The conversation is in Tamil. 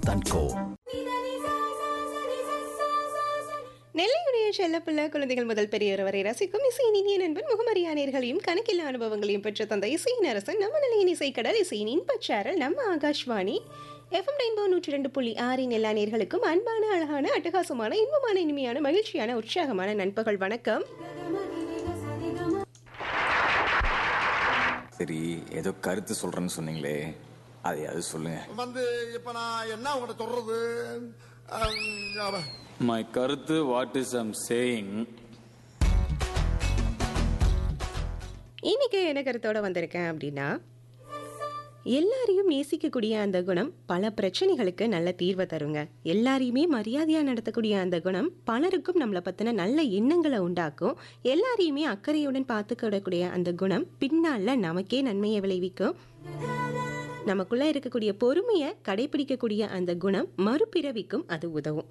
வசந்த் அண்ட் கோ நெல்லையுடைய செல்லப்பிள்ளை குழந்தைகள் முதல் பெரியவர் வரை ரசிக்கும் இசையின் இனிய நண்பன் முகமரியானர்களையும் கணக்கில்லா அனுபவங்களையும் பெற்ற தந்த இசையின் அரசன் நம்ம நிலையின் இசைக்கடல் இசையின் இன்பச்சாரல் நம்ம ஆகாஷ்வாணி எஃப்எம் ரெயின்போ நூற்றி ரெண்டு புள்ளி ஆறின் எல்லா நேர்களுக்கும் அன்பான அழகான அட்டகாசமான இன்பமான இனிமையான மகிழ்ச்சியான உற்சாகமான நண்பர்கள் வணக்கம் சரி ஏதோ கருத்து சொல்றேன்னு சொன்னீங்களே அதையாவது சொல்லுங்க வந்து இப்ப நான் என்ன உங்கள்ட்ட சொல்றது அஹ், மை கருத்து வாட் இஸ் ஐம் சேயிங் இன்னைக்கு என்ன கருத்தோட வந்திருக்கேன் அப்படின்னா எல்லாரையும் நேசிக்கக்கூடிய அந்த குணம் பல பிரச்சனைகளுக்கு நல்ல தீர்வை தருங்க எல்லாரையுமே மரியாதையாக நடத்தக்கூடிய அந்த குணம் பலருக்கும் நம்மளை பற்றின நல்ல எண்ணங்களை உண்டாக்கும் எல்லாரையுமே அக்கறையுடன் பார்த்துக்கிடக்கூடிய அந்த குணம் பின்னால நமக்கே நன்மையை விளைவிக்கும் நமக்குள்ள இருக்கக்கூடிய பொறுமையை கடைபிடிக்கக்கூடிய அந்த குணம் மறுபிறவிக்கும் அது உதவும்